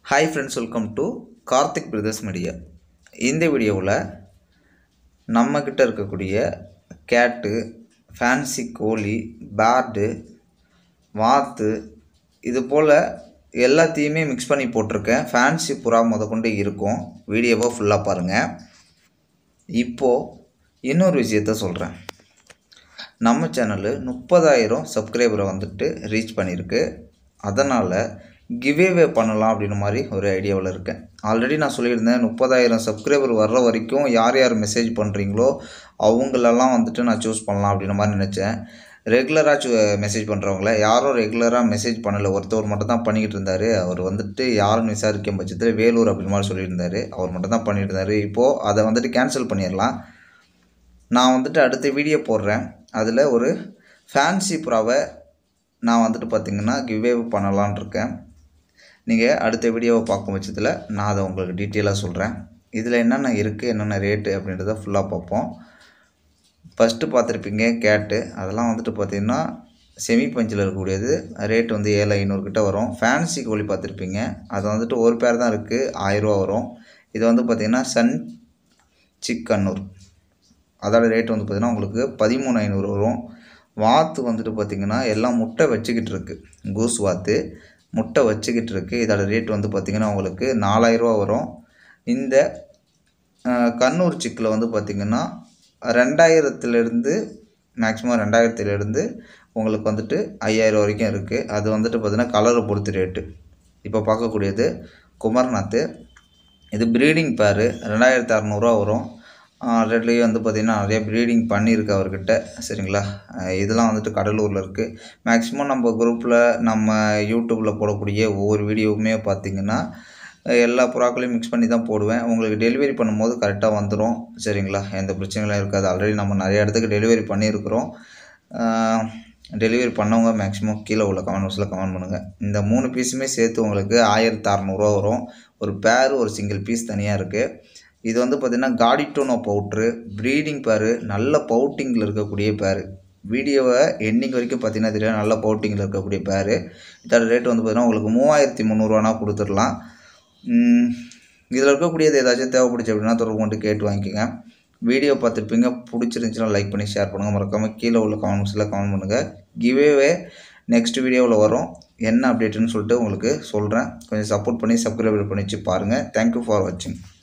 hi friends welcome to Karthik brothers media இந்த வீடியோவில் நம்மக்கிட்ட இருக்கக்கூடிய கேட்டு ஃபேன்சி கோழி பேர்டு வாத்து இது போல் எல்லாத்தையுமே மிக்ஸ் பண்ணி போட்டிருக்கேன் ஃபேன்சி புறா முதற்கொண்டு இருக்கும் வீடியோவை ஃபுல்லாக பாருங்கள் இப்போது இன்னொரு விஷயத்த சொல்கிறேன் நம்ம சேனலு முப்பதாயிரம் சப்ஸ்கிரைபரை வந்துட்டு ரீச் பண்ணியிருக்கு அதனால் கிவேவே பண்ணலாம் அப்படின்னு மாதிரி ஒரு ஐடியாவில் இருக்கேன் ஆல்ரெடி நான் சொல்லியிருந்தேன் முப்பதாயிரம் சப்ஸ்கிரைபர் வர்ற வரைக்கும் யார் யார் மெசேஜ் பண்ணுறீங்களோ அவங்களெல்லாம் வந்துட்டு நான் சூஸ் பண்ணலாம் அப்படின்னு மாதிரி நினச்சேன் ரெகுலராக சூ மெசேஜ் பண்ணுறவங்கள யாரும் ரெகுலராக மெசேஜ் பண்ணலை ஒருத்தவர் மட்டும் தான் பண்ணிக்கிட்டு இருந்தார் அவர் வந்துட்டு யாருன்னு விசாரிக்கும் பட்சத்தில் வேலூர் அப்படின்னு மாதிரி சொல்லியிருந்தார் அவர் மட்டும் தான் பண்ணிட்டு இருந்தார் இப்போது அதை வந்துட்டு கேன்சல் பண்ணிடலாம் நான் வந்துட்டு அடுத்த வீடியோ போடுறேன் அதில் ஒரு ஃபேன்சி ப்ராவை நான் வந்துட்டு பார்த்திங்கன்னா கிவ்வே பண்ணலான் இருக்கேன் நீங்கள் அடுத்த வீடியோவை பார்க்கும் பட்சத்தில் நான் அதை உங்களுக்கு டீட்டெயிலாக சொல்கிறேன் இதில் என்னென்ன இருக்குது என்னென்ன ரேட்டு அப்படின்றத ஃபுல்லாக பார்ப்போம் ஃபஸ்ட்டு பார்த்துருப்பீங்க கேட்டு அதெல்லாம் வந்துட்டு பார்த்திங்கன்னா செமி பஞ்சில் இருக்கக்கூடியது ரேட் வந்து ஏழு ஐநூறுக்கிட்ட வரும் ஃபேன்சி கோழி பார்த்துருப்பீங்க அது வந்துட்டு ஒரு பேர் தான் இருக்குது ஆயிரரூவா வரும் இது வந்து பார்த்திங்கன்னா சன் சிக்கன்னூர் அதோட ரேட் வந்து பார்த்திங்கன்னா உங்களுக்கு பதிமூணு ஐநூறு வரும் வாத்து வந்துட்டு பார்த்திங்கன்னா எல்லாம் முட்டை வச்சுக்கிட்டு இருக்கு கூஸ் வாத்து முட்டை வச்சுக்கிட்டு இருக்கு இதோட ரேட் வந்து பார்த்திங்கன்னா உங்களுக்கு நாலாயிரரூவா வரும் இந்த அஹ், கண்ணூர் சிக்கில் வந்து பார்த்திங்கன்னா ரெண்டாயிரத்துலேருந்து மேக்ஸிமம் ரெண்டாயிரத்துலேருந்து உங்களுக்கு வந்துட்டு ஐயாயிரம் வரைக்கும் இருக்குது அது வந்துட்டு பார்த்திங்கன்னா கலரை பொறுத்து ரேட்டு இப்போ பார்க்கக்கூடியது குமர்நாத் இது ப்ரீடிங் பேரு ரெண்டாயிரத்தி அறநூறுவா வரும் ஆல்ரெடி வந்து பார்த்திங்கன்னா நிறைய ப்ரீடிங் பண்ணியிருக்கு அவர்கிட்ட சரிங்களா அஹ் இதெல்லாம் வந்துட்டு கடலூரில் இருக்குது மேக்ஸிமம் நம்ம குரூப்பில் நம்ம யூடியூப்பில் போடக்கூடிய ஒவ்வொரு வீடியோவுமே பார்த்திங்கன்னா அஹ் எல்லா புறாக்களையும் மிக்ஸ் பண்ணி தான் போடுவேன் உங்களுக்கு டெலிவரி பண்ணும்போது கரெக்டாக வந்துடும் சரிங்களா எந்த பிரச்சனைகளும் இருக்காது ஆல்ரெடி நம்ம நிறைய இடத்துக்கு டெலிவரி பண்ணியிருக்கிறோம் டெலிவரி பண்ணவங்க மேக்ஸிமம் கீழே உள்ள கமெண்ட் பாக்ஸில் கமெண்ட் பண்ணுங்கள் இந்த மூணு பீஸுமே சேர்த்து உங்களுக்கு ஆயிரத்தி அறநூறுவா வரும் ஒரு பேர் ஒரு சிங்கிள் பீஸ் தனியாக இருக்குது இது வந்து பார்த்திங்கன்னா காடிட்டோனோ பவுட்ரு ப்ரீடிங் பேரு நல்ல பவுட்டிங்கில் இருக்கக்கூடிய பேர் வீடியோவை எண்டிங் வரைக்கும் பார்த்தீங்கன்னா தெரியும் நல்ல பவுட்டிங்கில் இருக்கக்கூடிய பேர் இதோட ரேட் வந்து பார்த்திங்கன்னா உங்களுக்கு மூவாயிரத்தி முந்நூறுவானா கொடுத்துடலாம் இதில் இருக்கக்கூடியது ஏதாச்சும் தேவைப்படுச்சு அப்படின்னா தொடர்பு கொண்டு கேட்டு வாங்கிக்கோங்க வீடியோ பார்த்துருப்பீங்க பிடிச்சிருந்துச்சுன்னா லைக் பண்ணி ஷேர் பண்ணுங்கள் மறக்காமல் கீழே உள்ள கமெண்ட் பாக்ஸில் கமெண்ட் பண்ணுங்கள் கிவேவே நெக்ஸ்ட் வீடியோவில் வரும் என்ன அப்டேட்டுன்னு சொல்லிட்டு உங்களுக்கு சொல்கிறேன் கொஞ்சம் சப்போர்ட் பண்ணி சப்ஸ்கிரைப் பண்ணி வச்சு பாருங்கள் தேங்க்யூ ஃபார் வாட்சிங்